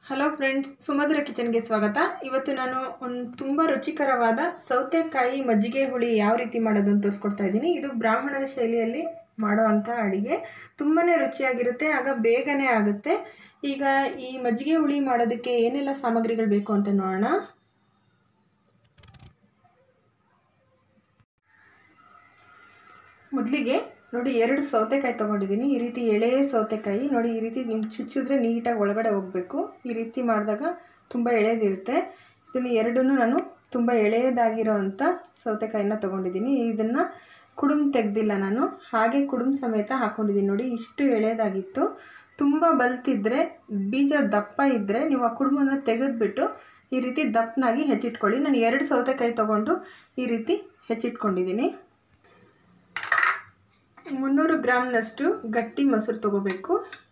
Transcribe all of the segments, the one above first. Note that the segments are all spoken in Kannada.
ಹಲೋ ಫ್ರೆಂಡ್ಸ್ ಸುಮಧುರ ಕಿಚನ್ಗೆ ಸ್ವಾಗತ ಇವತ್ತು ನಾನು ಒಂದು ತುಂಬ ರುಚಿಕರವಾದ ಸೌತೆಕಾಯಿ ಮಜ್ಜಿಗೆ ಹುಳಿ ಯಾವ ರೀತಿ ಮಾಡೋದು ಅಂತ ತೋರಿಸ್ಕೊಡ್ತಾ ಇದ್ದೀನಿ ಇದು ಬ್ರಾಹ್ಮಣರ ಶೈಲಿಯಲ್ಲಿ ಮಾಡೋವಂಥ ಅಡಿಗೆ ತುಂಬಾ ರುಚಿಯಾಗಿರುತ್ತೆ ಆಗ ಬೇಗನೆ ಆಗುತ್ತೆ ಈಗ ಈ ಮಜ್ಜಿಗೆ ಹುಳಿ ಮಾಡೋದಕ್ಕೆ ಏನೆಲ್ಲ ಸಾಮಗ್ರಿಗಳು ಬೇಕು ಅಂತ ನೋಡೋಣ ಮೊದಲಿಗೆ ನೋಡಿ ಎರಡು ಸೌತೆಕಾಯಿ ತೊಗೊಂಡಿದ್ದೀನಿ ಈ ರೀತಿ ಎಳೆ ಸೌತೆಕಾಯಿ ನೋಡಿ ಈ ರೀತಿ ನಿಮ್ಗೆ ಚುಚ್ಚಿದ್ರೆ ನೀಟಾಗಿ ಒಳಗಡೆ ಹೋಗಬೇಕು ಈ ರೀತಿ ಮಾಡಿದಾಗ ತುಂಬ ಎಳೆದಿರುತ್ತೆ ಇದನ್ನು ಎರಡನ್ನೂ ನಾನು ತುಂಬ ಎಳೆಯದಾಗಿರೋ ಅಂಥ ಸೌತೆಕಾಯಿನ ತೊಗೊಂಡಿದ್ದೀನಿ ಇದನ್ನು ಕುಡುಮ್ ತೆಗೆದಿಲ್ಲ ನಾನು ಹಾಗೆ ಕುಡುಮ್ ಸಮೇತ ಹಾಕ್ಕೊಂಡಿದ್ದೀನಿ ನೋಡಿ ಇಷ್ಟು ಎಳೆದಾಗಿತ್ತು ತುಂಬ ಬಲ್ತಿದ್ರೆ ಬೀಜ ದಪ್ಪ ಇದ್ದರೆ ನೀವು ಆ ಕುಡುಮನ್ನ ತೆಗೆದುಬಿಟ್ಟು ಈ ರೀತಿ ದಪ್ಪನಾಗಿ ಹೆಚ್ಚಿಟ್ಕೊಳ್ಳಿ ನಾನು ಎರಡು ಸೌತೆಕಾಯಿ ತೊಗೊಂಡು ಈ ರೀತಿ ಹೆಚ್ಚಿಟ್ಕೊಂಡಿದ್ದೀನಿ ಮುನ್ನೂರು ಗ್ರಾಮ್ನಷ್ಟು ಗಟ್ಟಿ ಮೊಸರು ತೊಗೋಬೇಕು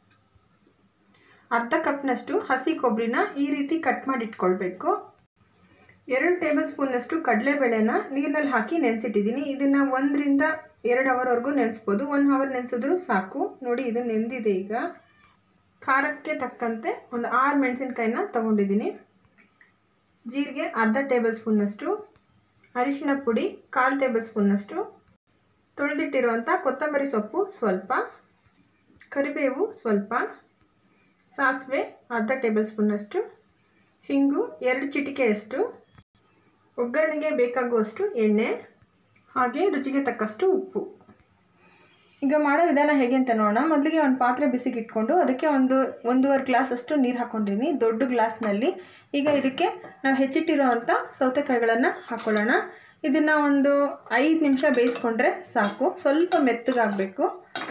ಅರ್ಧ ಕಪ್ನಷ್ಟು ಹಸಿ ಕೊಬ್ಬರಿನ ಈ ರೀತಿ ಕಟ್ ಮಾಡಿ ಇಟ್ಕೊಳ್ಬೇಕು ಎರಡು ಟೇಬಲ್ ಸ್ಪೂನ್ನಷ್ಟು ಕಡಲೆಬೇಳೆನ ನೀರಿನಲ್ಲಿ ಹಾಕಿ ನೆನೆಸಿಟ್ಟಿದ್ದೀನಿ ಇದನ್ನು ಒಂದರಿಂದ ಎರಡು ಅವರ್ವರೆಗೂ ನೆನೆಸ್ಬೋದು ಒನ್ ಅವರ್ ನೆನೆಸಿದ್ರು ಸಾಕು ನೋಡಿ ಇದು ನೆಂದಿದೆ ಈಗ ಖಾರಕ್ಕೆ ತಕ್ಕಂತೆ ಒಂದು ಆರು ಮೆಣಸಿನ್ಕಾಯಿನ ತೊಗೊಂಡಿದ್ದೀನಿ ಜೀರಿಗೆ ಅರ್ಧ ಟೇಬಲ್ ಸ್ಪೂನ್ನಷ್ಟು ಅರಿಶಿನ ಪುಡಿ ಕಾಲು ಟೇಬಲ್ ಸ್ಪೂನ್ನಷ್ಟು ತೊಳೆದಿಟ್ಟಿರುವಂಥ ಕೊತ್ತಂಬರಿ ಸೊಪ್ಪು ಸ್ವಲ್ಪ ಕರಿಬೇವು ಸ್ವಲ್ಪ ಸಾಸಿವೆ ಅರ್ಧ ಟೇಬಲ್ ಸ್ಪೂನ್ನಷ್ಟು ಹಿಂಗು ಎರಡು ಚಿಟಿಕೆಯಷ್ಟು ಒಗ್ಗರಣೆಗೆ ಬೇಕಾಗುವಷ್ಟು ಎಣ್ಣೆ ಹಾಗೆ ರುಚಿಗೆ ತಕ್ಕಷ್ಟು ಉಪ್ಪು ಈಗ ಮಾಡೋ ವಿಧಾನ ಹೇಗೆ ಅಂತ ನೋಡೋಣ ಮೊದಲಿಗೆ ಒಂದು ಪಾತ್ರೆ ಬಿಸಿಗೆ ಇಟ್ಕೊಂಡು ಅದಕ್ಕೆ ಒಂದು ಒಂದೂವರೆ ಗ್ಲಾಸಷ್ಟು ನೀರು ಹಾಕ್ಕೊಂಡಿದ್ದೀನಿ ದೊಡ್ಡ ಗ್ಲಾಸ್ನಲ್ಲಿ ಈಗ ಇದಕ್ಕೆ ನಾವು ಹೆಚ್ಚಿಟ್ಟಿರೋ ಅಂಥ ಸೌತೆಕಾಯಿಗಳನ್ನು ಹಾಕ್ಕೊಳ್ಳೋಣ ಇದನ್ನು ಒಂದು ಐದು ನಿಮಿಷ ಬೇಯಿಸ್ಕೊಂಡ್ರೆ ಸಾಕು ಸ್ವಲ್ಪ ಮೆತ್ತಗಾಗಬೇಕು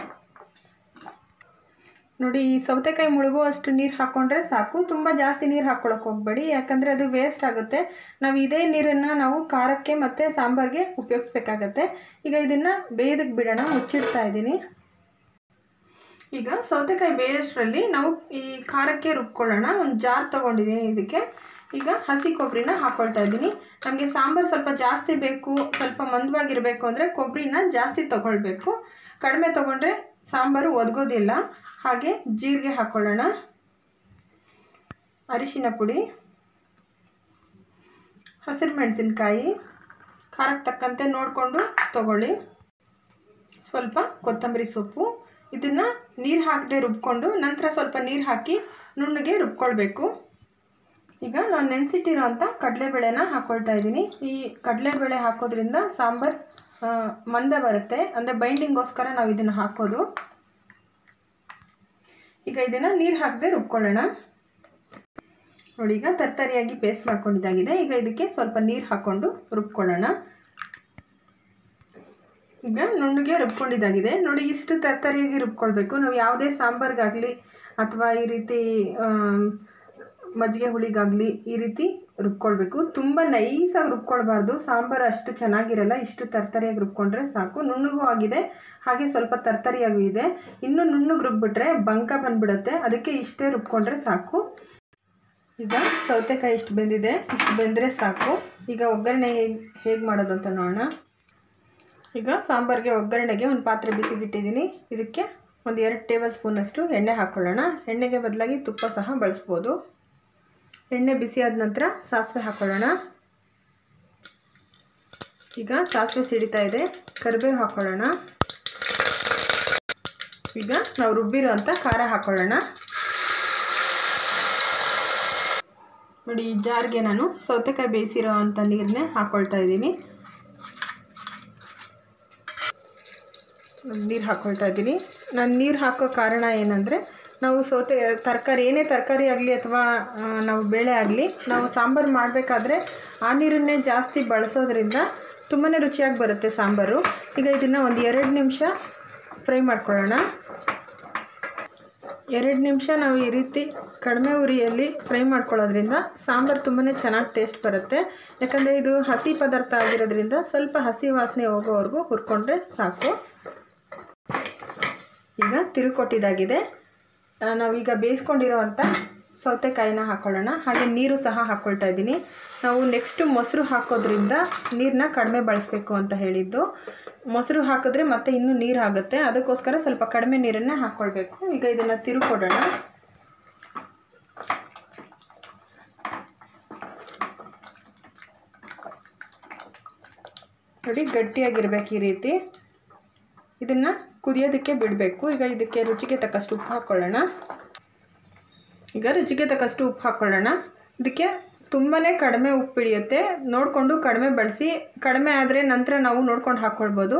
ನೋಡಿ ಈ ಸೌತೆಕಾಯಿ ಮುಳುಗುವಷ್ಟು ನೀರು ಹಾಕ್ಕೊಂಡ್ರೆ ಸಾಕು ತುಂಬ ಜಾಸ್ತಿ ನೀರು ಹಾಕ್ಕೊಳಕ್ಕೆ ಹೋಗಬೇಡಿ ಯಾಕಂದರೆ ಅದು ವೇಸ್ಟ್ ಆಗುತ್ತೆ ನಾವು ಇದೇ ನೀರನ್ನು ನಾವು ಖಾರಕ್ಕೆ ಮತ್ತು ಸಾಂಬಾರಿಗೆ ಉಪಯೋಗಿಸ್ಬೇಕಾಗತ್ತೆ ಈಗ ಇದನ್ನು ಬೇಯೋದಕ್ಕೆ ಬಿಡೋಣ ಮುಚ್ಚಿಡ್ತಾ ಇದ್ದೀನಿ ಈಗ ಸೌತೆಕಾಯಿ ಬೇಯೋಷ್ಟರಲ್ಲಿ ನಾವು ಈ ಖಾರಕ್ಕೆ ರುಬ್ಕೊಳ್ಳೋಣ ಒಂದು ಜಾರ್ ತೊಗೊಂಡಿದ್ದೀನಿ ಇದಕ್ಕೆ ಈಗ ಹಸಿ ಕೊಬ್ಬರಿನ ಹಾಕ್ಕೊಳ್ತಾ ಇದ್ದೀನಿ ನಮಗೆ ಸಾಂಬಾರು ಸ್ವಲ್ಪ ಜಾಸ್ತಿ ಬೇಕು ಸ್ವಲ್ಪ ಮಂದವಾಗಿರಬೇಕು ಅಂದರೆ ಕೊಬ್ಬರಿನ ಜಾಸ್ತಿ ತೊಗೊಳ್ಬೇಕು ಕಡಿಮೆ ತೊಗೊಂಡ್ರೆ ಸಾಂಬಾರು ಒದಗೋದಿಲ್ಲ ಹಾಗೆ ಜೀರಿಗೆ ಹಾಕ್ಕೊಳ್ಳೋಣ ಅರಿಶಿನ ಪುಡಿ ಹಸಿರು ಮೆಣಸಿನ್ಕಾಯಿ ಖಾರಕ್ಕೆ ತಕ್ಕಂತೆ ನೋಡಿಕೊಂಡು ತಗೊಳ್ಳಿ ಸ್ವಲ್ಪ ಕೊತ್ತಂಬರಿ ಸೊಪ್ಪು ಇದನ್ನು ನೀರು ಹಾಕದೆ ರುಬ್ಕೊಂಡು ನಂತರ ಸ್ವಲ್ಪ ನೀರು ಹಾಕಿ ನುಣ್ಣಗೆ ರುಬ್ಕೊಳ್ಬೇಕು ಈಗ ನಾನು ನೆನೆಸಿಟ್ಟಿರೋ ಅಂಥ ಕಡಲೆಬೇಳೆನ ಹಾಕ್ಕೊಳ್ತಾ ಇದ್ದೀನಿ ಈ ಕಡಲೆಬೇಳೆ ಹಾಕೋದ್ರಿಂದ ಸಾಂಬಾರು ಮಂದ ಬರುತ್ತೆ ಅಂದರೆ ಬೈಂಡಿಂಗೋಸ್ಕರ ನಾವು ಇದನ್ನು ಹಾಕೋದು ಈಗ ಇದನ್ನು ನೀರು ಹಾಕದೆ ರುಬ್ಕೊಳ್ಳೋಣ ನೋಡಿ ಈಗ ತರ್ತರಿಯಾಗಿ ಪೇಸ್ಟ್ ಮಾಡ್ಕೊಂಡಿದ್ದಾಗಿದೆ ಈಗ ಇದಕ್ಕೆ ಸ್ವಲ್ಪ ನೀರು ಹಾಕ್ಕೊಂಡು ರುಬ್ಕೊಳ್ಳೋಣ ಈಗ ನುಣ್ಣಗೆ ರುಬ್ಕೊಂಡಿದ್ದಾಗಿದೆ ನೋಡಿ ಇಷ್ಟು ತರ್ತರಿಯಾಗಿ ರುಬ್ಕೊಳ್ಬೇಕು ನಾವು ಯಾವುದೇ ಸಾಂಬಾರಿಗಾಗಲಿ ಅಥವಾ ಈ ರೀತಿ ಮಜ್ಜಿಗೆ ಹುಳಿಗಾಗಲಿ ಈ ರೀತಿ ರುಬ್ಕೊಳ್ಬೇಕು ತುಂಬ ನೈಸಾಗಿ ರುಬ್ಕೊಳ್ಬಾರ್ದು ಸಾಂಬಾರು ಅಷ್ಟು ಚೆನ್ನಾಗಿರಲ್ಲ ಇಷ್ಟು ತರ್ತರಿಯಾಗಿ ರುಬ್ಕೊಂಡ್ರೆ ಸಾಕು ನುಣ್ಣಗೂ ಆಗಿದೆ ಹಾಗೆ ಸ್ವಲ್ಪ ತರ್ತರಿಯಾಗೂ ಇದೆ ಇನ್ನೂ ನುಣ್ಣಗೆ ರುಬ್ಬಿಟ್ರೆ ಬಂಕ ಬಂದ್ಬಿಡುತ್ತೆ ಅದಕ್ಕೆ ಇಷ್ಟೇ ರುಬ್ಕೊಂಡ್ರೆ ಸಾಕು ಈಗ ಸೌತೆಕಾಯಿ ಇಷ್ಟು ಬೆಂದಿದೆ ಇಷ್ಟು ಬೆಂದರೆ ಸಾಕು ಈಗ ಒಗ್ಗರಣೆ ಹೇಗೆ ಹೇಗೆ ಮಾಡೋದು ಅಂತ ನೋಡೋಣ ಈಗ ಸಾಂಬಾರಿಗೆ ಒಗ್ಗರಣೆಗೆ ಒಂದು ಪಾತ್ರೆ ಬಿಸಿಗಿಟ್ಟಿದ್ದೀನಿ ಇದಕ್ಕೆ ಒಂದು ಎರಡು ಟೇಬಲ್ ಸ್ಪೂನಷ್ಟು ಎಣ್ಣೆ ಹಾಕ್ಕೊಳ್ಳೋಣ ಎಣ್ಣೆಗೆ ಬದಲಾಗಿ ತುಪ್ಪ ಸಹ ಬಳಸ್ಬೋದು ಎಣ್ಣೆ ಬಿಸಿ ಆದ ನಂತರ ಸಾಸಿವೆ ಹಾಕ್ಕೊಳ್ಳೋಣ ಈಗ ಸಾಸಿವೆ ಸಿಡಿತಾ ಇದೆ ಕರಿಬೇವು ಹಾಕ್ಕೊಳ್ಳೋಣ ಈಗ ನಾವು ರುಬ್ಬಿರೋ ಅಂಥ ಖಾರ ಹಾಕ್ಕೊಳ್ಳೋಣ ನೋಡಿ ಈ ಜಾರ್ಗೆ ನಾನು ಸೌತೆಕಾಯಿ ಬೇಯಿಸಿರೋ ಅಂಥ ನೀರನ್ನೇ ಹಾಕ್ಕೊಳ್ತಾ ಇದ್ದೀನಿ ನೀರು ಹಾಕ್ಕೊಳ್ತಾ ಇದ್ದೀನಿ ನಾನು ನೀರು ಹಾಕೋ ಕಾರಣ ಏನಂದರೆ ನಾವು ಸೌತೆ ತರಕಾರಿ ಏನೇ ತರಕಾರಿ ಆಗಲಿ ಅಥವಾ ನಾವು ಬೇಳೆ ಆಗಲಿ ನಾವು ಸಾಂಬಾರು ಮಾಡಬೇಕಾದ್ರೆ ಆ ನೀರನ್ನೇ ಜಾಸ್ತಿ ಬಳಸೋದ್ರಿಂದ ತುಂಬಾ ರುಚಿಯಾಗಿ ಬರುತ್ತೆ ಸಾಂಬಾರು ಈಗ ಇದನ್ನು ಒಂದು ಎರಡು ನಿಮಿಷ ಫ್ರೈ ಮಾಡ್ಕೊಳ್ಳೋಣ ಎರಡು ನಿಮಿಷ ನಾವು ಈ ರೀತಿ ಕಡಿಮೆ ಉರಿಯಲ್ಲಿ ಫ್ರೈ ಮಾಡ್ಕೊಳ್ಳೋದ್ರಿಂದ ಸಾಂಬಾರು ತುಂಬಾ ಚೆನ್ನಾಗಿ ಟೇಸ್ಟ್ ಬರುತ್ತೆ ಯಾಕಂದರೆ ಇದು ಹಸಿ ಪದಾರ್ಥ ಆಗಿರೋದ್ರಿಂದ ಸ್ವಲ್ಪ ಹಸಿ ವಾಸನೆ ಹೋಗೋವರೆಗೂ ಹುರ್ಕೊಂಡ್ರೆ ಸಾಕು ಈಗ ತಿರುಕೊಟ್ಟಿದ್ದಾಗಿದೆ ನಾವೀಗ ಬೇಯಿಸ್ಕೊಂಡಿರೋವಂಥ ಸೌತೆಕಾಯಿನ ಹಾಕ್ಕೊಳ್ಳೋಣ ಹಾಗೆ ನೀರು ಸಹ ಹಾಕ್ಕೊಳ್ತಾ ಇದ್ದೀನಿ ನಾವು ನೆಕ್ಸ್ಟು ಮೊಸರು ಹಾಕೋದ್ರಿಂದ ನೀರನ್ನ ಕಡಿಮೆ ಬಳಸಬೇಕು ಅಂತ ಹೇಳಿದ್ದು ಮೊಸರು ಹಾಕಿದ್ರೆ ಮತ್ತೆ ಇನ್ನೂ ನೀರು ಆಗುತ್ತೆ ಅದಕ್ಕೋಸ್ಕರ ಸ್ವಲ್ಪ ಕಡಿಮೆ ನೀರನ್ನೇ ಹಾಕ್ಕೊಳ್ಬೇಕು ಈಗ ಇದನ್ನು ತಿರುಕೊಡೋಣ ನೋಡಿ ಗಟ್ಟಿಯಾಗಿರ್ಬೇಕು ಈ ರೀತಿ ಇದನ್ನು ಕುದಿಯೋದಕ್ಕೆ ಬಿಡಬೇಕು ಈಗ ಇದಕ್ಕೆ ರುಚಿಗೆ ತಕ್ಕಷ್ಟು ಉಪ್ಪು ಹಾಕ್ಕೊಳ್ಳೋಣ ಈಗ ರುಚಿಗೆ ತಕ್ಕಷ್ಟು ಉಪ್ಪು ಹಾಕ್ಕೊಳ್ಳೋಣ ಇದಕ್ಕೆ ತುಂಬಾ ಕಡಿಮೆ ಉಪ್ಪು ಹಿಡಿಯುತ್ತೆ ನೋಡಿಕೊಂಡು ಕಡಿಮೆ ಬಳಸಿ ಕಡಿಮೆ ಆದರೆ ನಂತರ ನಾವು ನೋಡ್ಕೊಂಡು ಹಾಕ್ಕೊಳ್ಬೋದು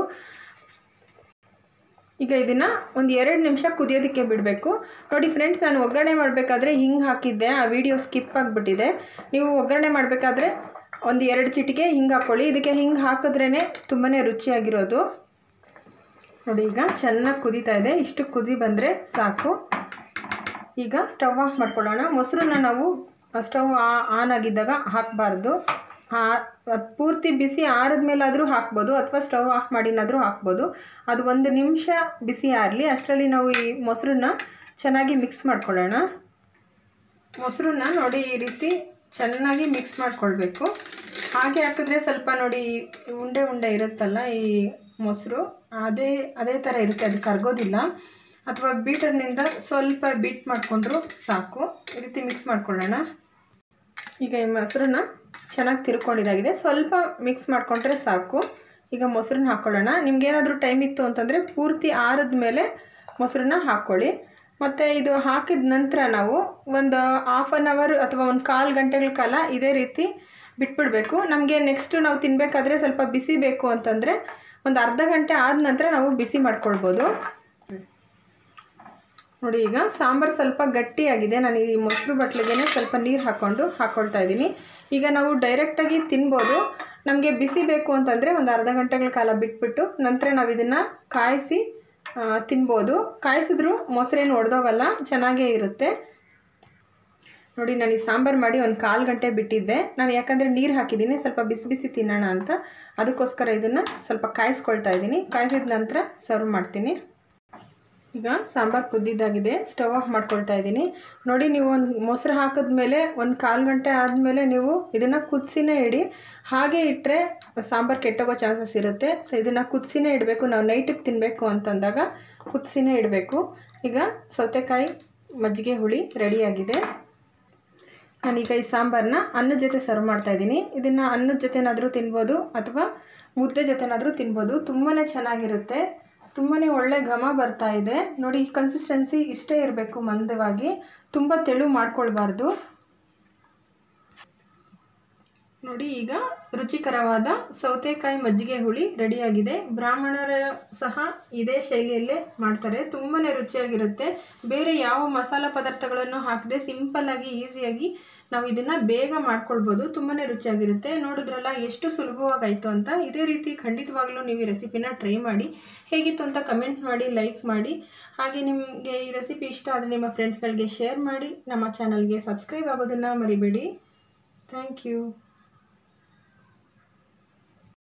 ಈಗ ಇದನ್ನು ಒಂದು ಎರಡು ನಿಮಿಷ ಕುದಿಯೋದಕ್ಕೆ ಬಿಡಬೇಕು ನೋಡಿ ಫ್ರೆಂಡ್ಸ್ ನಾನು ಒಗ್ಗರಣೆ ಮಾಡಬೇಕಾದ್ರೆ ಹಿಂಗೆ ಹಾಕಿದ್ದೆ ಆ ವಿಡಿಯೋ ಸ್ಕಿಪ್ ಆಗಿಬಿಟ್ಟಿದೆ ನೀವು ಒಗ್ಗರಣೆ ಮಾಡಬೇಕಾದ್ರೆ ಒಂದು ಎರಡು ಚಿಟಿಕೆ ಹಿಂಗೆ ಹಾಕ್ಕೊಳ್ಳಿ ಇದಕ್ಕೆ ಹಿಂಗೆ ಹಾಕಿದ್ರೇ ತುಂಬಾ ರುಚಿಯಾಗಿರೋದು ನೋಡಿ ಈಗ ಚೆನ್ನಾಗಿ ಕುದೀತಾ ಇದೆ ಇಷ್ಟು ಕುದಿ ಬಂದರೆ ಸಾಕು ಈಗ ಸ್ಟವ್ ಆಫ್ ಮಾಡ್ಕೊಳ್ಳೋಣ ಮೊಸರನ್ನ ನಾವು ಸ್ಟವ್ ಆನ್ ಆಗಿದ್ದಾಗ ಹಾಕಬಾರ್ದು ಅದು ಪೂರ್ತಿ ಬಿಸಿ ಆರಿದ ಮೇಲಾದರೂ ಹಾಕ್ಬೋದು ಅಥವಾ ಸ್ಟವ್ ಆಫ್ ಮಾಡಿನಾದರೂ ಹಾಕ್ಬೋದು ಅದು ಒಂದು ನಿಮಿಷ ಬಿಸಿ ಆರಲಿ ಅಷ್ಟರಲ್ಲಿ ನಾವು ಈ ಮೊಸರನ್ನ ಚೆನ್ನಾಗಿ ಮಿಕ್ಸ್ ಮಾಡ್ಕೊಳ್ಳೋಣ ಮೊಸರನ್ನ ನೋಡಿ ಈ ರೀತಿ ಚೆನ್ನಾಗಿ ಮಿಕ್ಸ್ ಮಾಡ್ಕೊಳ್ಬೇಕು ಹಾಗೆ ಹಾಕಿದ್ರೆ ಸ್ವಲ್ಪ ನೋಡಿ ಉಂಡೆ ಉಂಡೆ ಇರುತ್ತಲ್ಲ ಈ ಮೊಸರು ಅದೇ ಅದೇ ಥರ ಇರುತ್ತೆ ಅದು ಕರ್ಗೋದಿಲ್ಲ ಅಥವಾ ಬೀಟರ್ನಿಂದ ಸ್ವಲ್ಪ ಬೀಟ್ ಮಾಡಿಕೊಂಡ್ರು ಸಾಕು ಈ ರೀತಿ ಮಿಕ್ಸ್ ಮಾಡ್ಕೊಳ್ಳೋಣ ಈಗ ಈ ಮೊಸರನ್ನ ಚೆನ್ನಾಗಿ ತಿರ್ಕೊಂಡಿದ್ದಾಗಿದೆ ಸ್ವಲ್ಪ ಮಿಕ್ಸ್ ಮಾಡಿಕೊಂಡ್ರೆ ಸಾಕು ಈಗ ಮೊಸರನ್ನ ಹಾಕ್ಕೊಳ್ಳೋಣ ನಿಮ್ಗೇನಾದರೂ ಟೈಮ್ ಇತ್ತು ಅಂತಂದರೆ ಪೂರ್ತಿ ಆರಿದ ಮೇಲೆ ಮೊಸರನ್ನ ಹಾಕ್ಕೊಳ್ಳಿ ಮತ್ತು ಇದು ಹಾಕಿದ ನಂತರ ನಾವು ಒಂದು ಹಾಫ್ ಆನ್ ಅವರ್ ಅಥವಾ ಒಂದು ಕಾಲು ಗಂಟೆಗಳ ಕಾಲ ಇದೇ ರೀತಿ ಬಿಟ್ಬಿಡಬೇಕು ನಮಗೆ ನೆಕ್ಸ್ಟು ನಾವು ತಿನ್ನಬೇಕಾದ್ರೆ ಸ್ವಲ್ಪ ಬಿಸಿ ಬೇಕು ಅಂತಂದರೆ ಒಂದು ಅರ್ಧ ಗಂಟೆ ಆದ ನಂತರ ನಾವು ಬಿಸಿ ಮಾಡ್ಕೊಳ್ಬೋದು ನೋಡಿ ಈಗ ಸಾಂಬಾರು ಸ್ವಲ್ಪ ಗಟ್ಟಿಯಾಗಿದೆ ನಾನು ಈ ಮೊಸರು ಬಟ್ಲಿಗೆ ಸ್ವಲ್ಪ ನೀರು ಹಾಕ್ಕೊಂಡು ಹಾಕ್ಕೊಳ್ತಾ ಇದ್ದೀನಿ ಈಗ ನಾವು ಡೈರೆಕ್ಟಾಗಿ ತಿನ್ಬೋದು ನಮಗೆ ಬಿಸಿ ಬೇಕು ಅಂತಂದರೆ ಒಂದು ಅರ್ಧ ಗಂಟೆಗಳ ಕಾಲ ಬಿಟ್ಬಿಟ್ಟು ನಂತರ ನಾವು ಇದನ್ನು ಕಾಯಿಸಿ ತಿನ್ಬೋದು ಕಾಯಿಸಿದ್ರೂ ಮೊಸರೇನು ಒಡೆದೋಗಲ್ಲ ಚೆನ್ನಾಗೇ ಇರುತ್ತೆ ನೋಡಿ ನಾನು ಈ ಸಾಂಬಾರು ಮಾಡಿ ಒಂದು ಕಾಲು ಗಂಟೆ ಬಿಟ್ಟಿದ್ದೆ ನಾನು ಯಾಕಂದರೆ ನೀರು ಹಾಕಿದ್ದೀನಿ ಸ್ವಲ್ಪ ಬಿಸಿ ಬಿಸಿ ತಿನ್ನೋಣ ಅಂತ ಅದಕ್ಕೋಸ್ಕರ ಇದನ್ನು ಸ್ವಲ್ಪ ಕಾಯಿಸ್ಕೊಳ್ತಾ ಇದ್ದೀನಿ ಕಾಯಿಸಿದ ನಂತರ ಸರ್ವ್ ಮಾಡ್ತೀನಿ ಈಗ ಸಾಂಬಾರು ಕುದ್ದಿದ್ದಾಗಿದೆ ಸ್ಟವ್ ಆಫ್ ಮಾಡ್ಕೊಳ್ತಾ ಇದ್ದೀನಿ ನೋಡಿ ನೀವು ಒಂದು ಮೊಸರು ಹಾಕಿದ್ಮೇಲೆ ಒಂದು ಕಾಲು ಗಂಟೆ ಆದಮೇಲೆ ನೀವು ಇದನ್ನು ಕುದಿಸಿನೇ ಇಡಿ ಹಾಗೆ ಇಟ್ಟರೆ ಸಾಂಬಾರು ಕೆಟ್ಟೋಗೋ ಚಾನ್ಸಸ್ ಇರುತ್ತೆ ಸೊ ಇದನ್ನು ಕುದಿಸಿನೇ ಇಡಬೇಕು ನಾವು ನೈಟಿಗೆ ತಿನ್ನಬೇಕು ಅಂತಂದಾಗ ಕುದಿಸಿನೇ ಇಡಬೇಕು ಈಗ ಸೌತೆಕಾಯಿ ಮಜ್ಜಿಗೆ ಹುಳಿ ರೆಡಿಯಾಗಿದೆ ನಾನೀಗ ಈ ಸಾಂಬಾರನ್ನ ಅನ್ನದ ಜೊತೆ ಸರ್ವ್ ಮಾಡ್ತಾಯಿದ್ದೀನಿ ಇದನ್ನು ಅನ್ನದ ಜೊತೆನಾದರೂ ತಿನ್ಬೋದು ಅಥವಾ ಮುದ್ದೆ ಜೊತೆನಾದರೂ ತಿನ್ಬೋದು ತುಂಬಾ ಚೆನ್ನಾಗಿರುತ್ತೆ ತುಂಬಾ ಒಳ್ಳೆ ಘಮ ಬರ್ತಾ ಇದೆ ನೋಡಿ ಈ ಕನ್ಸಿಸ್ಟೆನ್ಸಿ ಇಷ್ಟೇ ಇರಬೇಕು ಮಂದವಾಗಿ ತುಂಬ ತೆಳು ಮಾಡ್ಕೊಳ್ಬಾರ್ದು ನೋಡಿ ಈಗ ರುಚಿಕರವಾದ ಸೌತೆಕಾಯಿ ಮಜ್ಜಿಗೆ ಹುಳಿ ರೆಡಿಯಾಗಿದೆ ಬ್ರಾಹ್ಮಣರ ಸಹ ಇದೇ ಶೈಲಿಯಲ್ಲೇ ಮಾಡ್ತಾರೆ ತುಂಬಾ ರುಚಿಯಾಗಿರುತ್ತೆ ಬೇರೆ ಯಾವ ಮಸಾಲ ಪದಾರ್ಥಗಳನ್ನು ಹಾಕದೆ ಸಿಂಪಲ್ಲಾಗಿ ಈಸಿಯಾಗಿ ನಾವು ಇದನ್ನು ಬೇಗ ಮಾಡ್ಕೊಳ್ಬೋದು ತುಂಬಾ ರುಚಿಯಾಗಿರುತ್ತೆ ನೋಡಿದ್ರಲ್ಲ ಎಷ್ಟು ಸುಲಭವಾಗಾಯಿತು ಅಂತ ಇದೇ ರೀತಿ ಖಂಡಿತವಾಗ್ಲೂ ನೀವು ಈ ರೆಸಿಪಿನ ಟ್ರೈ ಮಾಡಿ ಹೇಗಿತ್ತು ಅಂತ ಕಮೆಂಟ್ ಮಾಡಿ ಲೈಕ್ ಮಾಡಿ ಹಾಗೆ ನಿಮಗೆ ಈ ರೆಸಿಪಿ ಇಷ್ಟ ಆದರೆ ನಿಮ್ಮ ಫ್ರೆಂಡ್ಸ್ಗಳಿಗೆ ಶೇರ್ ಮಾಡಿ ನಮ್ಮ ಚಾನಲ್ಗೆ ಸಬ್ಸ್ಕ್ರೈಬ್ ಆಗೋದನ್ನು ಮರಿಬೇಡಿ ಥ್ಯಾಂಕ್ ಯು